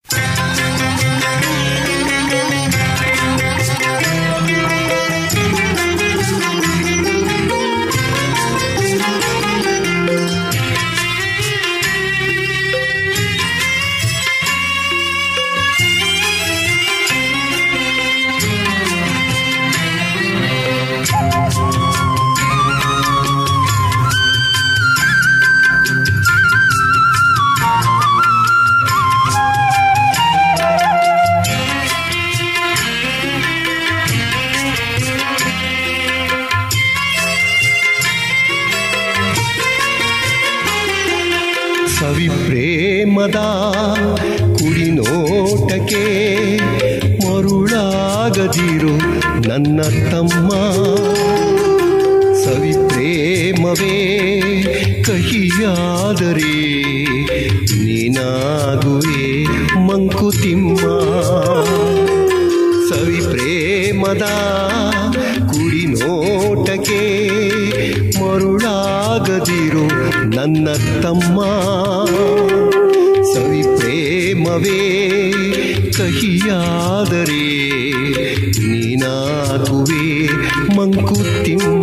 ಸವಿ ಪ್ರೇಮದ ಕುಡಿನೋಟಕ್ಕೆ ಮರುಳಾಗದಿರು ನನ್ನ ತಮ್ಮ ಸವಿ ಪ್ರೇಮವೇ ಕಹಿಯಾದರೆ ನೀನಾಗುವೆ ಮಂಕುತಿಮ್ಮ ಸವಿ ಪ್ರೇಮದ ಕುಡಿನೋಟಕ್ಕೆ ಮರುಳಾಗದಿರು ನನ್ನ ತಮ್ಮ ಸವಿ ಪ್ರೇಮವೇ ಕಹಿಯಾದರೆ ನೀನಾಗುವೆ ಮಂಕುತಿಮ್ಮ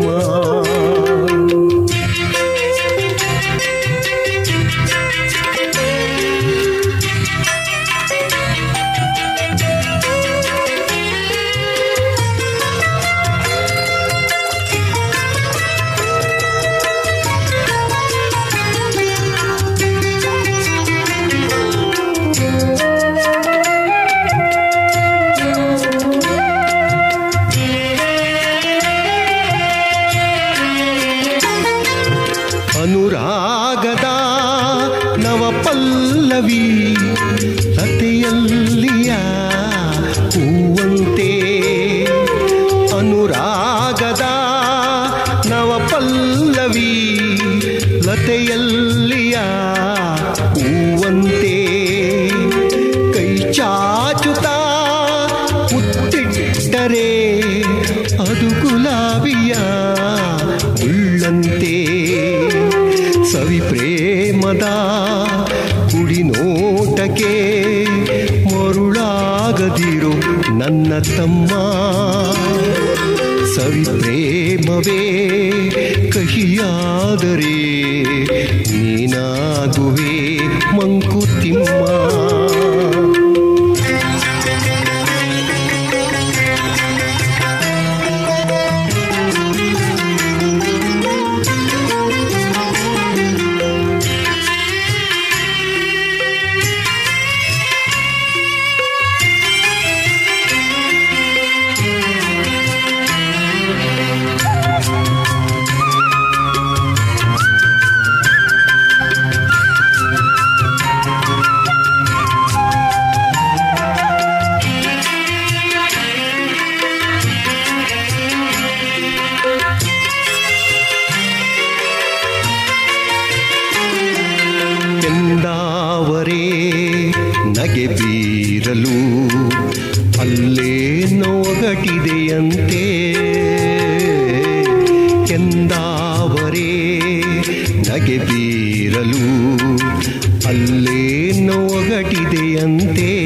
ಅನುರಾಗದ ನವ ಪಲ್ಲವಿ ಲತೆಯಲ್ಲಿಯ ಹೂವಂತೆ ಅನುರಾಗದ ನವ ಪಲ್ಲವಿ ಲತೆಯಲ್ಲಿಯ ಹೂವಂತೆ ಕೈ ಚಾಚುತ್ತಾ ಮುತ್ತಿಟ್ಟರೆ ಅದು ಗುಲಾಬಿಯ ಉಳ್ಳಂತೆ ಸವಿ ಪ್ರೇಮದ ಕುಡಿನೋಟಕ್ಕೆ ಮರುಳಾಗದಿರು ನನ್ನ ತಮ್ಮ ಸವಿ ಪ್ರೇಮವೇ ಕಹಿಯಾದರೆ ನೀನಾಗುವೆ ಮಂಕುತಿಮ್ಮ ಎಂದಾವರೇ ನಗೆ ಬೀರಲು ಅಲ್ಲೇ ನೋಗಟಿದೆಯಂತೆ ಎಂದಾವರೇ ನಗೆ ಬೀರಲು ಅಲ್ಲೇ ನೋಗಟಿದೆಯಂತೆ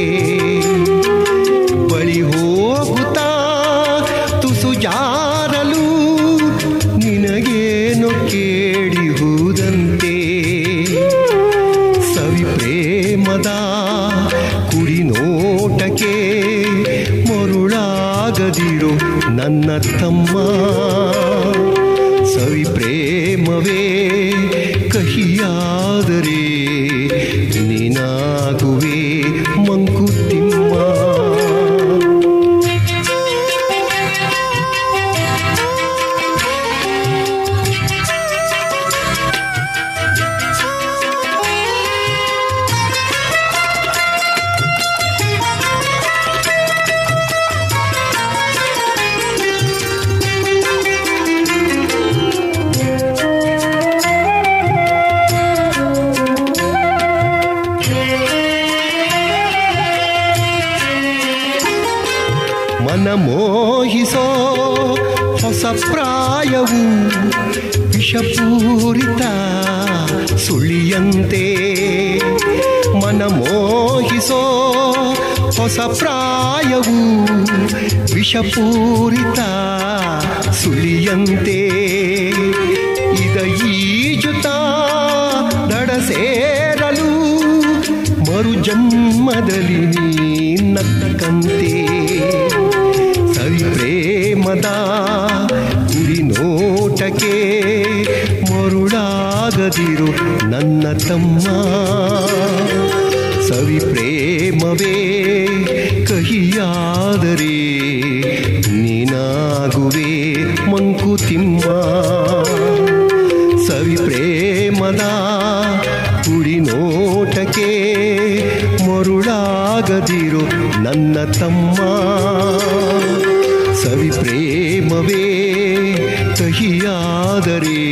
ಬಳಿ ಹೋಗುತ್ತಾ ತುಸು ಜಾರಲು ನಿನಗೇನು ಕೇಳಿಹುದಂತೆ ಸವಿ ಪ್ರೇಮದ ಕುಡಿನೋಟಕ್ಕೆ ಮರುಳಾಗದಿರು ನನ್ನ ತಮ್ಮ ಸವಿ ಪ್ರೇಮವೇ ಕಹಿಯಾದರೆ ನೀನಾಗುವೆ ಮಂಕುತಿಮ್ಮ ಮನ ಮೋಹಿಸೋ ಹೊಸ ಪ್ರಾಯವು ವಿಷಪೂರಿತ ಸುಳಿಯಂತೆ ಮನ ಮೋಹಿಸೋ ಹೊಸ ಪ್ರಾಯವು ವಿಷಪೂರಿತ ಸುಲಿಯಂತೆ ಇದ ಈಜುತ್ತ ದಡ ಸೇರಲು ಮರು ಜನ್ಮದಲ್ಲಿ ನೀ ನಕ್ಕಂತೆ ಸವಿ ಪ್ರೇಮದ ಗುರಿ ನೋಟಕ್ಕೆ ಮರುಳಾಗದಿರು ನನ್ನ ತಮ್ಮ ಸವಿ ಪ್ರೇಮವೇ ಕಹಿಯಾದರೆ ನೀನಾಗುವೆ ಮಂಕುತಿಮ್ಮ ಸವಿ ಪ್ರೇಮದ ಗುರಿ ನೋಟಕ್ಕೆ ಮರುಳಾಗದಿರು ನನ್ನ ತಮ್ಮ ಸವಿ ಪ್ರೇಮವೇ ಕಹಿಯಾದರೆ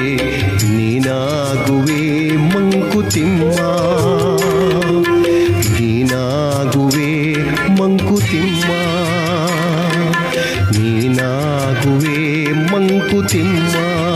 ನೀನಾಗುವೆ ಮಂಕುತಿಮ್ಮ ನೀನಾಗುವೆ ಮಂಕುತಿಮ್ಮ ನೀನಾಗುವೆ ಮಂಕುತಿಮ್ಮ